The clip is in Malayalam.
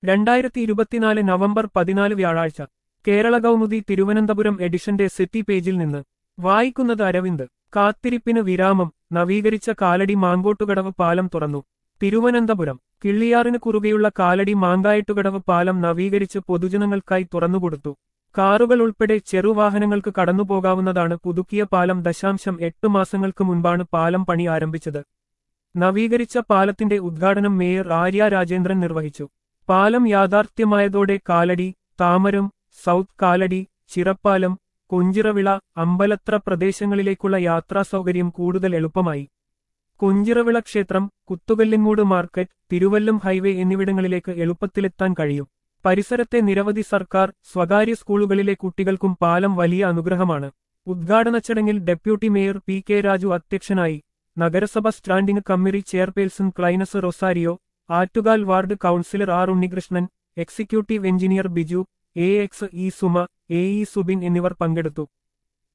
രണ്ടായിരത്തി ഇരുപത്തിനാല് നവംബർ പതിനാല് വ്യാഴാഴ്ച കേരള കൗമുദി തിരുവനന്തപുരം എഡിഷന്റെ സിറ്റി പേജിൽ നിന്ന് വായിക്കുന്നത് അരവിന്ദ് കാത്തിരിപ്പിന് വിരാമം നവീകരിച്ച കാലടി മാങ്കോട്ടുകടവ് പാലം തുറന്നു തിരുവനന്തപുരം കിള്ളിയാറിന് കുറുകെയുള്ള കാലടി മാങ്കായിട്ടുകടവ് പാലം നവീകരിച്ച് പൊതുജനങ്ങൾക്കായി തുറന്നുകൊടുത്തു കാറുകൾ ഉൾപ്പെടെ ചെറുവാഹനങ്ങൾക്ക് കടന്നുപോകാവുന്നതാണ് പുതുക്കിയ പാലം ദശാംശം എട്ട് മാസങ്ങൾക്ക് മുൻപാണ് പാലം പണി ആരംഭിച്ചത് നവീകരിച്ച പാലത്തിന്റെ ഉദ്ഘാടനം മേയർ ആര്യ രാജേന്ദ്രൻ നിർവഹിച്ചു പാലം യാഥാർത്ഥ്യമായതോടെ കാലടി താമരം സൗത്ത് കാലടി ചിറപ്പാലം കുഞ്ചിറവിള അമ്പലത്ര പ്രദേശങ്ങളിലേക്കുള്ള യാത്രാസൗകര്യം കൂടുതൽ എളുപ്പമായി കുഞ്ചിറവിള ക്ഷേത്രം കുത്തുകല്ലിങ്ങൂട് മാർക്കറ്റ് തിരുവല്ലം ഹൈവേ എന്നിവിടങ്ങളിലേക്ക് എളുപ്പത്തിലെത്താൻ കഴിയും പരിസരത്തെ നിരവധി സർക്കാർ സ്വകാര്യ സ്കൂളുകളിലെ കുട്ടികൾക്കും പാലം വലിയ അനുഗ്രഹമാണ് ഉദ്ഘാടന ചടങ്ങിൽ deputy mayor P K Raju അധ്യക്ഷനായി നഗരസഭ standing committee chairperson Clynus Rosario Attukal ward councillor R Unnikrishnan executive engineer Biju A X E Suma A E Subin എന്നിവർ പങ്കെടുത്തു